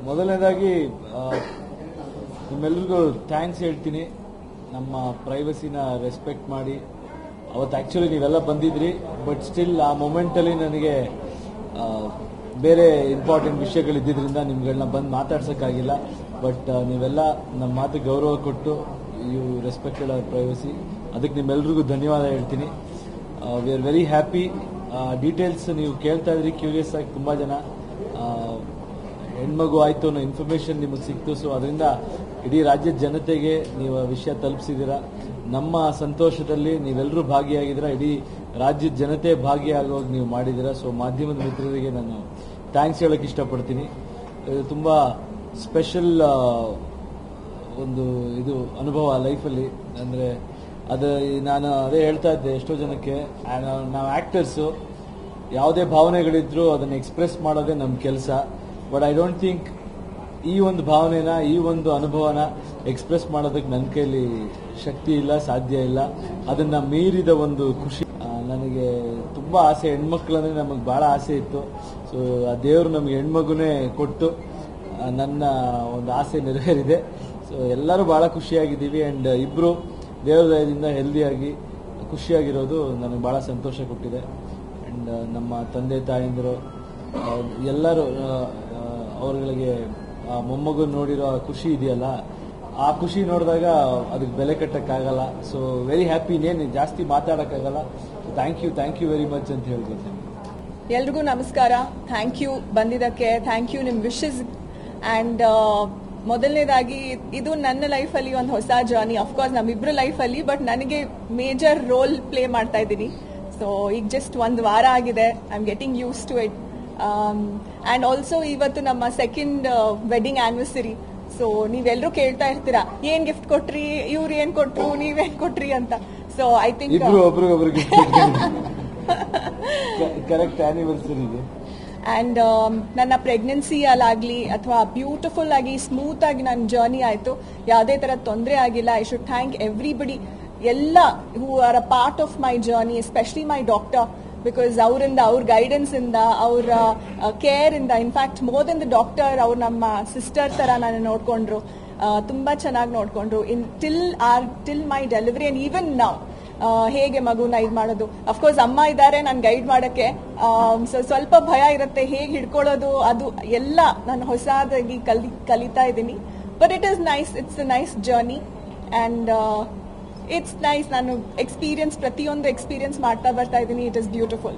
ಮೊದಲನೇದಾಗಿ ಆ, ನಿಮ್ಮೆಲ್ರಿಗೂ ಥ್ಯಾಂಕ್ಸ್ ಹೇಳ್ತೀನಿ ನಮ್ಮ ಪ್ರೈವಸಿನ ರೆಸ್ಪೆಕ್ಟ್ ಮಾಡಿ ಅವತ್ತು ಆ್ಯಕ್ಚುಲಿ ನೀವೆಲ್ಲ ಬಂದಿದ್ರಿ ಬಟ್ ಸ್ಟಿಲ್ ಆ ಮೊಮೆಂಟಲ್ಲಿ ನನಗೆ ಆ, ಬೇರೆ ಇಂಪಾರ್ಟೆಂಟ್ ವಿಷಯಗಳಿದ್ದರಿಂದ ನಿಮ್ಗಳನ್ನ ಬಂದು ಮಾತಾಡ್ಸೋಕ್ಕಾಗಿಲ್ಲ ಬಟ್ ನೀವೆಲ್ಲ ನಮ್ಮ ಮಾತು ಗೌರವ ಕೊಟ್ಟು ಯು ರೆಸ್ಪೆಕ್ಟೆಡ್ ಅವರ್ ಪ್ರೈವಸಿ ಅದಕ್ಕೆ ನಿಮ್ಮೆಲ್ರಿಗೂ ಧನ್ಯವಾದ ಹೇಳ್ತೀನಿ we are very happy details ನೀವು ಕೇಳ್ತಾ ಇದ್ರಿ ಕ್ಯೂರಿಯಸ್ ಆಗಿ ತುಂಬ ಜನ ಆ, ಹೆಣ್ಮಗು ಆಯಿತು ಅನ್ನೋ ಇನ್ಫಾರ್ಮೇಷನ್ ನಿಮಗೆ ಸಿಕ್ತು ಸೊ ಅದರಿಂದ ಇಡೀ ರಾಜ್ಯದ ಜನತೆಗೆ ನೀವು ಆ ವಿಷಯ ತಲುಪಿಸಿದ್ದೀರಾ ನಮ್ಮ ಸಂತೋಷದಲ್ಲಿ ನೀವೆಲ್ಲರೂ ಭಾಗಿಯಾಗಿದ್ದೀರಾ ಇಡೀ ರಾಜ್ಯದ ಜನತೆ ಭಾಗಿಯಾಗುವಾಗ ನೀವು ಮಾಡಿದ್ದೀರಾ ಸೊ ಮಾಧ್ಯಮದ ಮಿತ್ರರಿಗೆ ನಾನು ಥ್ಯಾಂಕ್ಸ್ ಹೇಳಕ್ಕೆ ಇಷ್ಟಪಡ್ತೀನಿ ಇದು ತುಂಬ ಸ್ಪೆಷಲ್ ಒಂದು ಇದು ಅನುಭವ ಲೈಫಲ್ಲಿ ಅಂದರೆ ಅದು ನಾನು ಅದೇ ಹೇಳ್ತಾ ಇದ್ದೆ ಎಷ್ಟೋ ಜನಕ್ಕೆ ಆ, ನಾವು- ನಾವು ಆ್ಯಕ್ಟರ್ಸು ಯಾವುದೇ ಭಾವನೆಗಳಿದ್ರೂ ಅದನ್ನು ಎಕ್ಸ್ಪ್ರೆಸ್ ಮಾಡೋದೇ ನಮ್ಮ ಕೆಲಸ ಬಟ್ ಐ ಡೋಂಟ್ ಥಿಂಕ್ ಈ ಒಂದು ಭಾವನೆನ ಈ ಒಂದು ಅನುಭವನ ಎಕ್ಸ್ಪ್ರೆಸ್ ಮಾಡೋದಕ್ಕೆ ನನ್ನ ಕೈಲಿ ಶಕ್ತಿ ಇಲ್ಲ ಸಾಧ್ಯ ಇಲ್ಲ ಅದನ್ನ ಮೀರಿದ ಒಂದು ಖುಷಿ ಆ, ನನಗೆ ತುಂಬ ಆಸೆ ಹೆಣ್ಮಕ್ಳಂದ್ರೆ ನಮಗೆ ಭಾಳ ಆಸೆ ಇತ್ತು ಸೊ ಆ ದೇವರು ನಮಗೆ ಹೆಣ್ಮಗುನೇ ಕೊಟ್ಟು ಆ, ನನ್ನ ಒಂದು ಆಸೆ ನೆರವೇರಿದೆ ಸೊ ಎಲ್ಲರೂ ಭಾಳ ಖುಷಿಯಾಗಿದ್ದೀವಿ ಆ್ಯಂಡ್ ಇಬ್ಬರು ದೇವರ ದಯದಿಂದ ಹೆಲ್ದಿಯಾಗಿ ಖುಷಿಯಾಗಿರೋದು ನನಗೆ ಭಾಳ ಸಂತೋಷ ಕೊಟ್ಟಿದೆ ಆ್ಯಂಡ್ ನಮ್ಮ ತಂದೆ ತಾಯಂದಿರು ಆ, ಎಲ್ಲರೂ ಆ, ಆ, ಅವರುಗಳಿಗೆ ಆ ಮೊಮ್ಮಗು ನೋಡಿರೋ ಆ ಖುಷಿ ಇದೆಯಲ್ಲ ಆ ಖುಷಿ ನೋಡಿದಾಗ ಅದಕ್ಕೆ ಬೆಲೆ ಕಟ್ಟಕ್ಕಾಗಲ್ಲ ಸೊ ವೆರಿ ಹ್ಯಾಪಿ ಇನ್ನೇನು ಜಾಸ್ತಿ ಮಾತಾಡೋಕ್ಕಾಗಲ್ಲ thank you thank you very much ಅಂತ ಹೇಳ್ಬೋದು ಎಲ್ರಿಗೂ ನಮಸ್ಕಾರ ಥ್ಯಾಂಕ್ ಯು ಬಂದಿದ್ದಕ್ಕೆ ಥ್ಯಾಂಕ್ ಯು ನಿಮ್ಮ ವಿಶಸ್ ಆ್ಯಂಡ್ ಮೊದಲನೇದಾಗಿ ಇದು ನನ್ನ ಲೈಫಲ್ಲಿ ಒಂದು ಹೊಸ ಜರ್ನಿ ಅಫ್ಕೋರ್ಸ್ ನಮ್ಮಿಬ್ರು ಲೈಫಲ್ಲಿ ಬಟ್ ನನಗೆ ಮೇಜರ್ ರೋಲ್ ಪ್ಲೇ ಮಾಡ್ತಾ ಇದ್ದೀನಿ ಸೊ ಈಗ ಜಸ್ಟ್ ಒಂದು ವಾರ ಆಗಿದೆ I am getting used to it and also ಇವತ್ತು ನಮ್ಮ ಸೆಕೆಂಡ್ ವೆಡ್ಡಿಂಗ್ ಆನಿವರ್ಸರಿ ಸೊ ನೀವೆಲ್ಲರೂ ಕೇಳ್ತಾ ಇರ್ತೀರಾ ಏನ್ ಗಿಫ್ಟ್ ಕೊಟ್ರಿ ಇವ್ರು ಏನ್ ಕೊಟ್ರು ನೀವೇನ್ ಕೊಟ್ರಿ ಅಂತ ಸೊ ಐ ಥಿಂಕ್ ಇಬ್ರು ಒಬ್ರಿಗೊಬ್ರಿಗೆ ಕರೆಕ್ಟ್ ಆನಿವರ್ಸರಿ ಇದೆ ಅಂಡ್ ನನ್ನ ಪ್ರೆಗ್ನೆನ್ಸಿ ಅಲ್ಲಾಗ್ಲಿ ಅಥವಾ ಬ್ಯೂಟಿಫುಲ್ ಆಗಿ ಸ್ಮೂತ್ ಆಗಿ ನನ್ನ ಜರ್ನಿ ಆಯ್ತು ಯಾವುದೇ ತರ ತೊಂದರೆ ಆಗಿಲ್ಲ ಐ ಶುಡ್ ಥ್ಯಾಂಕ್ ಎವ್ರಿಬಡಿ ಎಲ್ಲ who are a part of my journey especially my doctor because ಅವರಿಂದ ಅವ್ರ ಗೈಡೆನ್ಸ್ ಇಂದ ಅವರ ಕೇರ್ ಇಂದ in fact more than the doctor ಅವ್ರು ನಮ್ಮ ಸಿಸ್ಟರ್ ತರ ನನ್ನ ನೋಡ್ಕೊಂಡ್ರು ಆ, ತುಂಬಾ ಚೆನ್ನಾಗಿ ನೋಡ್ಕೊಂಡ್ರು until are till my delivery and even ನಾವು ಆ, ಹೇಗೆ ಮಗುನ ಇದು ಮಾಡೋದು ಅಫ್ಕೋರ್ಸ್ ಅಮ್ಮ ಇದ್ದಾರೆ ನಾನು ಗೈಡ್ ಮಾಡಕ್ಕೆ ಸೊ ಸ್ವಲ್ಪ ಭಯ ಇರುತ್ತೆ ಹೇಗೆ ಹಿಡ್ಕೊಳ್ಳೋದು ಅದು ಎಲ್ಲ ನಾನು ಹೊಸದಾಗಿ ಕಲಿ ಕಲಿತಾ ಇದ್ದೀನಿ but it is nice it's a nice journey and it's nice ನಾನು ಎಕ್ಸ್ಪೀರಿಯನ್ಸ್ ಪ್ರತಿಯೊಂದು ಎಕ್ಸ್ಪೀರಿಯನ್ಸ್ ಮಾಡ್ತಾ ಬರ್ತಾ ಇದ್ದೀನಿ ಇಟ್ ಇಸ್ ಬ್ಯೂಟಿಫುಲ್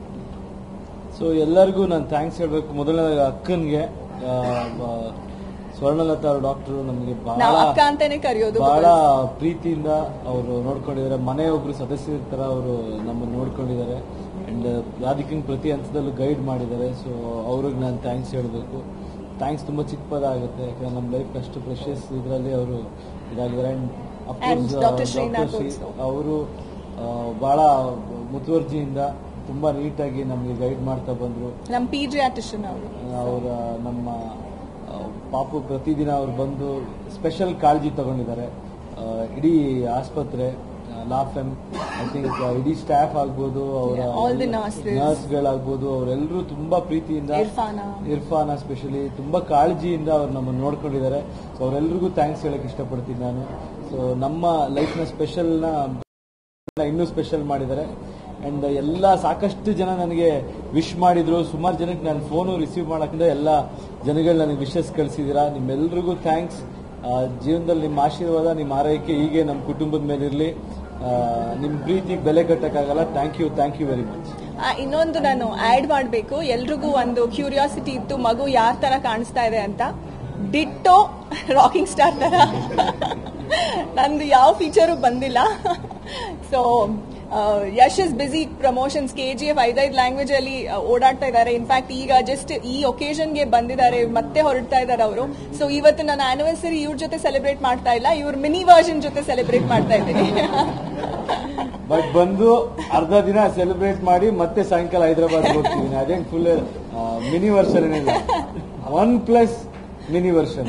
ಸೊ ಎಲ್ಲರಿಗೂ ನಾನು ಥ್ಯಾಂಕ್ಸ್ ಹೇಳ್ಬೇಕು ಮೊದಲನೇ ಅಕ್ಕನ್ಗೆ ಆ, ಬ- ಸ್ವರ್ಣಲತಾ ಅವ್ರ ಡಾಕ್ಟರ್ ನಮಗೆ ನಾವು ಬಹಳ ಅಕ್ಕ ಅಂತಾನೆ ಕರೆಯೋದು ಬಹಳ ಪ್ರೀತಿಯಿಂದ ಅವರು ನೋಡ್ಕೊಂಡಿದ್ದಾರೆ ಮನೆ ಒಬ್ರು ಸದಸ್ಯರ ತರ ಅವರು ನಮ್ಮನ್ನು ನೋಡ್ಕೊಂಡಿದ್ದಾರೆ ಅಂಡ್ ರಾಧಿಕಿಂಗ್ ಪ್ರತಿ ಹಂತದಲ್ಲೂ ಗೈಡ್ ಮಾಡಿದ್ದಾರೆ ಸೊ ಅವ್ರಿಗೆ ನಾನು ಥ್ಯಾಂಕ್ಸ್ ಹೇಳಬೇಕು ಥ್ಯಾಂಕ್ಸ್ ತುಂಬಾ ಚಿಕ್ಕ ಪದ ಆಗುತ್ತೆ ಯಾಕಂದ್ರೆ ನಮ್ಮ ಲೈಫ್ ಅಷ್ಟು ಪ್ರೆಷಸ್ ಇದರಲ್ಲಿ ಅವರು ಇದಾಗಿದ್ದಾರೆ And Dr. Srinath also. ಅವರು ಬಹಳ ಮುತುವರ್ಜಿಯಿಂದ ತುಂಬಾ ನೀಟಾಗಿ ನಮಗೆ ಗೈಡ್ ಮಾಡ್ತಾ ಬಂದ್ರು ನಮ್ಮ ಪಿ ಜಿಯಾಟಿಷನ್ ಅವರು ಅವರ ನಮ್ಮ ಆ, ಪಾಪು ಪ್ರತಿದಿನ ಅವ್ರು ಬಂದು ಸ್ಪೆಷಲ್ ಕಾಳಜಿ ತಗೊಂಡಿದ್ದಾರೆ ಆ, ಇಡೀ ಆಸ್ಪತ್ರೆ ಲಾಫೆಮ್ ಐ ಥಿಂಕ್ ಇಡೀ ಸ್ಟಾಫ್ ಆಗ್ಬೋದು ಅವರ Yeah, all the nurses. ನರ್ಸ್ಗಳಾಗ್ಬೋದು ಅವರೆಲ್ಲರೂ ತುಂಬಾ ಪ್ರೀತಿಯಿಂದ ಇರ್ಫಾನ. ಇರ್ಫಾನ ಸ್ಪೆಷಲಿ ತುಂಬಾ ಕಾಳಜಿಯಿಂದ ಅವ್ರು ನಮ್ಮನ್ನು ನೋಡ್ಕೊಂಡಿದ್ದಾರೆ ಸೊ ಅವರೆಲ್ಲರಿಗೂ ಥ್ಯಾಂಕ್ಸ್ ಹೇಳಕ್ ಇಷ್ಟಪಡ್ತೀನಿ ನಾನು ಸೊ ನಮ್ಮ ಲೈಫ್ನ ಸ್ಪೆಷಲ್ನ ಇನ್ನೂ ಸ್ಪೆಷಲ್ ಮಾಡಿದ್ದಾರೆ ಅಂಡ್ ಎಲ್ಲ ಸಾಕಷ್ಟು ಜನ ನನಗೆ ವಿಶ್ ಮಾಡಿದ್ರು ಸುಮಾರು ಜನಕ್ಕೆ ನಾನು ಫೋನು ರಿಸೀವ್ ಮಾಡೋಕ್ಕಿಂತ ಎಲ್ಲ ಜನಗಳು ನನಗೆ ವಿಶಸ್ ಕಳಿಸಿದ್ದೀರಾ ನಿಮ್ಮೆಲ್ರಿಗೂ ಥ್ಯಾಂಕ್ಸ್ ಜೀವನದಲ್ಲಿ ನಿಮ್ಮ ಆಶೀರ್ವಾದ ನಿಮ್ಮ ಆರೈಕೆ ಹೀಗೆ ನಮ್ಮ ಕುಟುಂಬದ ಮೇಲೆ ಇರಲಿ ನಿಮ್ಮ ಪ್ರೀತಿಗೆ ಬೆಲೆ ಕಟ್ಟಕ್ಕಾಗಲ್ಲ thank you thank you very much ಆ, ಇನ್ನೊಂದು ನಾನು ಆಡ್ ಮಾಡಬೇಕು ಎಲ್ರಿಗೂ ಒಂದು ಕ್ಯೂರಿಯಾಸಿಟಿ ಇತ್ತು ಮಗು ಯಾವ ತರ ಕಾಣಿಸ್ತಾ ಇದೆ ಅಂತ ಡಿಟ್ಟೋ ರಾಕಿಂಗ್ ಸ್ಟಾರ್ ತರ ನಂದು ಯಾವ ಫೀಚರು ಬಂದಿಲ್ಲ so Yash is busy promotions K G F ಐದೈದು ಲ್ಯಾಂಗ್ವೇಜ್ ಅಲ್ಲಿ ಆ, ಓಡಾಡ್ತಾ ಇದ್ದಾರೆ ಇನ್ಫ್ಯಾಕ್ಟ್ ಈಗ ಜಸ್ಟ್ ಈ ಒಕೇಶನ್ಗೆ ಬಂದಿದ್ದಾರೆ ಮತ್ತೆ ಹೊರಡ್ತಾ ಇದ್ದಾರೆ ಅವರು ಸೊ ಇವತ್ತು ನನ್ನ ಆನಿವರ್ಸರಿ ಇವ್ರ ಜೊತೆ ಸೆಲೆಬ್ರೇಟ್ ಮಾಡ್ತಾ ಇಲ್ಲ ಇವ್ರ ಮಿನಿ ವರ್ಷನ್ ಜೊತೆ ಸೆಲೆಬ್ರೇಟ್ ಮಾಡ್ತಾ ಇದ್ದೀನಿ ಬಟ್ ಬಂದು ಅರ್ಧ ದಿನ ಸೆಲೆಬ್ರೇಟ್ ಮಾಡಿ ಮತ್ತೆ ಸಾಯಂಕಾಲ ಹೈದರಾಬಾದ್ ಹೋಗ್ತಿದ್ದೀನಿ ಅದೇನ್ ಫುಲ್ ಮಿನಿ ವರ್ಷನ್ ಏನಿಲ್ಲ ಒನ್ ಪ್ಲಸ್ ಮಿನಿ ವರ್ಷನ್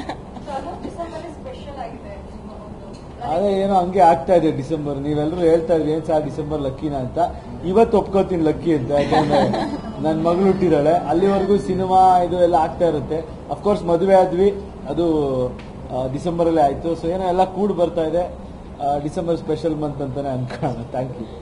ಅದೇ ಏನೋ ಹಂಗೆ ಆಗ್ತಾ ಇದೆ ಡಿಸೆಂಬರ್ ನೀವೆಲ್ಲರೂ ಹೇಳ್ತಾ ಇದ್ರಿ ಏನ್ ಸರ್ ಡಿಸೆಂಬರ್ ಲಕ್ಕಿನ ಅಂತ ಇವತ್ತು ಒಪ್ಕೋತೀನಿ ಲಕ್ಕಿ ಅಂತ ಯಾಕಂದ್ರೆ ನನ್ನ ಮಗಳು ಹುಟ್ಟಿದಾಳೆ ಅಲ್ಲಿವರೆಗೂ ಸಿನಿಮಾ ಇದು ಎಲ್ಲ ಆಗ್ತಾ ಇರುತ್ತೆ ಅಫ್ಕೋರ್ಸ್ ಮದುವೆ ಆದ್ವಿ ಅದು ಡಿಸೆಂಬರ್ ಅಲ್ಲೇ ಆಯ್ತು ಸೊ ಏನೋ ಎಲ್ಲ ಕೂಡ್ ಬರ್ತಾ ಇದೆ ಡಿಸೆಂಬರ್ ಸ್ಪೆಷಲ್ ಮಂತ್ ಅಂತಾನೆ ಅನ್ಕೋಣ ಥ್ಯಾಂಕ್ ಯು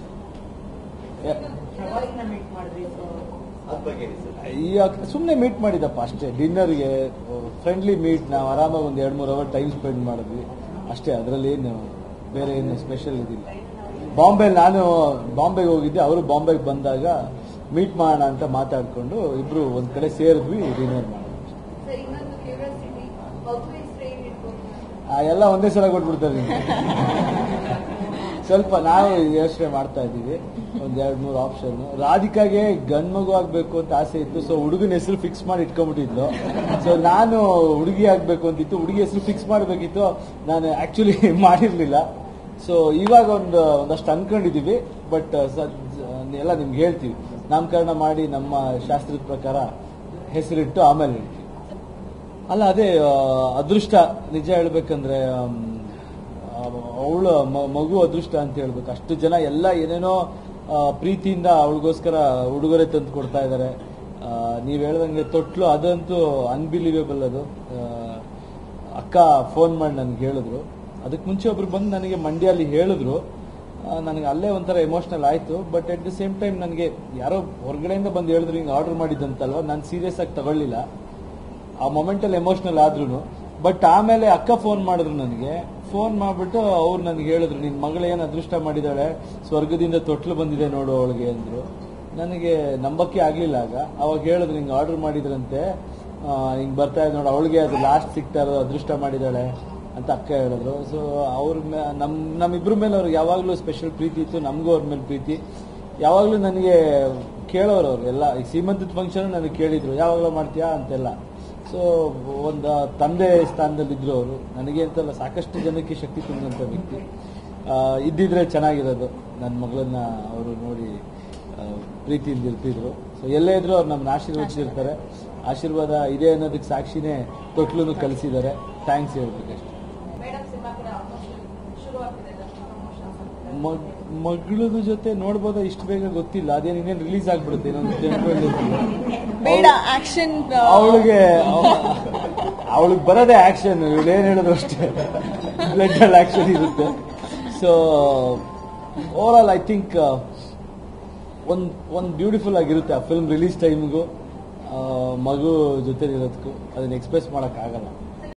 ಈಗ ಸುಮ್ಮನೆ ಮೀಟ್ ಮಾಡಿದಪ್ಪ ಅಷ್ಟೇ ಡಿನ್ನರ್ಗೆ ಫ್ರೆಂಡ್ಲಿ ಮೀಟ್ ನಾವು ಆರಾಮಾಗಿ ಒಂದು ಎರಡು ಮೂರು ಅವರ್ ಟೈಮ್ ಸ್ಪೆಂಡ್ ಮಾಡಿದ್ವಿ ಅಷ್ಟೇ ಅದರಲ್ಲಿ ಏನು ಬೇರೆ ಏನು ಸ್ಪೆಷಲ್ ಇದಿಲ್ಲ ಬಾಂಬೆ ನಾನು ಬಾಂಬೆಗೆ ಹೋಗಿದ್ದೆ ಅವರು ಬಾಂಬೆಗೆ ಬಂದಾಗ ಮೀಟ್ ಮಾಡೋಣ ಅಂತ ಮಾತಾಡ್ಕೊಂಡು ಇಬ್ರು ಒಂದ್ ಕಡೆ ಸೇರಿದ್ವಿ ಡಿನ್ನರ್ ಮಾಡಿದ್ವಿ ಸರ್ ಇನ್ನೊಂದು ಕ್ಯೂರಿಯಾಸಿಟಿ ಮಗುವೆ ಹೆಸರು ಏನ್ ಇಟ್ಕೊಂಡು ಆ ಎಲ್ಲ ಒಂದೇ ಸಲ ಕೊಟ್ಬಿಡ್ತಾರೆ ನಿಮ್ಗೆ. ಸ್ವಲ್ಪ ನಾವು ಯೋಚನೆ ಮಾಡ್ತಾ ಇದ್ದೀವಿ ಒಂದ್ ಎರಡ್ ಮೂರು ಆಪ್ಷನ್ ರಾಧಿಕಾಗೆ ಗಂಡ್ ಮಗು ಆಗ್ಬೇಕು ಅಂತ ಆಸೆ ಇತ್ತು ಸೊ ಹುಡುಗನ ಹೆಸರು ಫಿಕ್ಸ್ ಮಾಡಿ ಇಟ್ಕೊಂಡ್ಬಿಟ್ಟಿದ್ಲು ಸೊ ನಾನು ಹುಡುಗಿ ಆಗ್ಬೇಕು ಅಂತಿತ್ತು ಹುಡುಗಿ ಹೆಸರು ಫಿಕ್ಸ್ ಮಾಡಬೇಕಿತ್ತು ನಾನು ಆಕ್ಚುಲಿ ಮಾಡಿರ್ಲಿಲ್ಲ ಸೊ ಇವಾಗ ಒಂದು ಒಂದಷ್ಟು ಅನ್ಕೊಂಡಿದೀವಿ ಬಟ್ ಎಲ್ಲ ನಿಮ್ಗೆ ಹೇಳ್ತೀವಿ ನಾಮಕರಣ ಮಾಡಿ ನಮ್ಮ ಶಾಸ್ತ್ರದ ಪ್ರಕಾರ ಹೆಸರಿಟ್ಟು ಆಮೇಲೆ ಹೇಳ್ತೀವಿ ಅಲ್ಲ ಅದೇ ಆ, ಅದೃಷ್ಟ ನಿಜ ಹೇಳ್ಬೇಕಂದ್ರೆ ಅವಳು ಮಗು ಅದೃಷ್ಟ ಅಂತ ಹೇಳ್ಬೇಕು ಅಷ್ಟು ಜನ ಎಲ್ಲ ಏನೇನೋ ಆ, ಪ್ರೀತಿಯಿಂದ ಅವಳಿಗೋಸ್ಕರ ಉಡುಗೊರೆ ತಂದು ಕೊಡ್ತಾ ಇದ್ದಾರೆ ನೀವ್ ಹೇಳ್ದಂಗೆ ತೊಟ್ಲು ಅದಂತೂ ಅನ್ಬಿಲೀವೇಬಲ್ ಅದು ಆ, ಅಕ್ಕ ಫೋನ್ ಮಾಡಿ ನನ್ಗೆ ಹೇಳಿದ್ರು ಅದಕ್ಕೆ ಮುಂಚೆ ಒಬ್ರು ಬಂದು ನನಗೆ ಮಂಡ್ಯಲ್ಲಿ ಹೇಳಿದ್ರು ಆ, ನನಗೆ ಅಲ್ಲೇ ಒಂಥರ ಎಮೋಷನಲ್ ಆಯ್ತು but at the same time ನನಗೆ ಯಾರೋ ಹೊರಗಡೆಯಿಂದ ಬಂದು ಹೇಳಿದ್ರು ಹಿಂಗೆ ಆರ್ಡರ್ ಮಾಡಿದ್ದಂತಲ್ವ ನಾನು ಸೀರಿಯಸ್ ಆಗಿ ತಗೊಳ್ಳಿಲ್ಲ ಆ ಮೊಮೆಂಟಲ್ಲಿ ಎಮೋಷನಲ್ ಆದ್ರೂ ಬಟ್ ಆಮೇಲೆ ಅಕ್ಕ ಫೋನ್ ಮಾಡಿದ್ರು ನನಗೆ ಫೋನ್ ಮಾಡ್ಬಿಟ್ಟು ಅವ್ರು ನನಗೆ ಹೇಳಿದ್ರು ನಿನ್ ಮಗಳು ಏನು ಅದೃಷ್ಟ ಮಾಡಿದಾಳೆ ಸ್ವರ್ಗದಿಂದ ತೊಟ್ಲು ಬಂದಿದೆ ನೋಡು ಅವಳಿಗೆ ಅಂದ್ರು ನನಗೆ ನಂಬಕ್ಕೆ ಆಗ್ಲಿಲ್ಲ ಆಗ ಅವಾಗ ಹೇಳಿದ್ರು ಹಿಂಗೆ ಆರ್ಡರ್ ಮಾಡಿದ್ರಂತೆ ಆ, ಹಿಂಗ್ ಬರ್ತಾ ಇದೆ ನೋಡು ಅವಳಿಗೆ ಅದು ಲಾಸ್ಟ್ ಸಿಗ್ತಾ ಇರೋದು ಅದೃಷ್ಟ ಮಾಡಿದಾಳೆ ಅಂತ ಅಕ್ಕ ಹೇಳಿದ್ರು ಸೊ ಅವ್ರ ಮೇ- ನಮ್ ನಮ್ಮಿಬ್ರ ಮೇಲೆ ಅವ್ರಿಗೆ ಯಾವಾಗಲೂ ಸ್ಪೆಷಲ್ ಪ್ರೀತಿ ಇತ್ತು ನಮಗೂ ಅವ್ರ ಮೇಲೆ ಪ್ರೀತಿ ಯಾವಾಗಲೂ ನನಗೆ ಕೇಳೋರು ಅವ್ರು ಎಲ್ಲ ಈಗ ಸೀಮಂತದ ಫಂಕ್ಷನ್ ನನಗೆ ಕೇಳಿದ್ರು ಯಾವಾಗಲೂ ಮಾಡ್ತೀಯಾ ಅಂತೆಲ್ಲ ಸೊ ಒಂದು ತಂದೆ ಸ್ಥಾನದಲ್ಲಿದ್ರು ಅವರು ನನಗೆ ಅಂತಲ್ಲ ಸಾಕಷ್ಟು ಜನಕ್ಕೆ ಶಕ್ತಿ ತುಂಬಿದಂಥ ವ್ಯಕ್ತಿ ಆ, ಇದ್ದಿದ್ರೆ ಚೆನ್ನಾಗಿರೋದು ನನ್ನ ಮಗಳನ್ನ ಅವರು ನೋಡಿ ಆ, ಪ್ರೀತಿಯಿಂದ ಇರ್ತಿದ್ರು ಸೊ ಎಲ್ಲೇ ಇದ್ರು ಅವ್ರು ನಮ್ಮನ್ನ ಆಶೀರ್ವದಿಸಿರ್ತಾರೆ ಆಶೀರ್ವಾದ ಇದೆ ಅನ್ನೋದಕ್ಕೆ ಸಾಕ್ಷಿನೇ ತೊಟ್ಲು ಕಲಿಸಿದ್ದಾರೆ ಥ್ಯಾಂಕ್ಸ್ ಹೇಳ್ಬೇಕಷ್ಟೆ ಮೇಡಮ್ ಸಿನಿಮಾ ಕೂಡ ಆಲ್ಮೋಸ್ಟ್ ಶುರು ಆಗ್ತಿದೆ ಪ್ರಮೋಷನ್ಸ್ ಮಗ್- ಮಗಳದ ಜೊತೆ ನೋಡ್ಬೋದಾ ಇಷ್ಟು ಬೇಗ ಗೊತ್ತಿಲ್ಲ ಅದೇನು ಇನ್ನೇನು ರಿಲೀಸ್ ಆಗ್ಬಿಡುತ್ತೆ ಇನ್ನೊಂದು ಬೇಡ ಆಕ್ಷನ್ ಅವಳಿಗೆ ಅವಳಿಗೆ ಬರೋದೇ ಆಕ್ಷನ್ ಇವಳು ಏನ್ ಹೇಳಿದ್ರು ಅಷ್ಟೇ ಬ್ಲಡ್ ಅಲ್ಲಿ ಆಕ್ಷನ್ ಇರುತ್ತೆ so overall I think ಒಂದ್ ಒಂದ್ ಬ್ಯೂಟಿಫುಲ್ ಆಗಿರುತ್ತೆ ಆ ಫಿಲ್ಮ್ ರಿಲೀಸ್ ಟೈಮ್ಗೂ ಮಗು ಜೊತೆ ಇರೋದಕ್ಕೂ ಅದನ್ನ ಎಕ್ಸ್ಪ್ರೆಸ್ ಮಾಡಕ್ ಆಗಲ್ಲ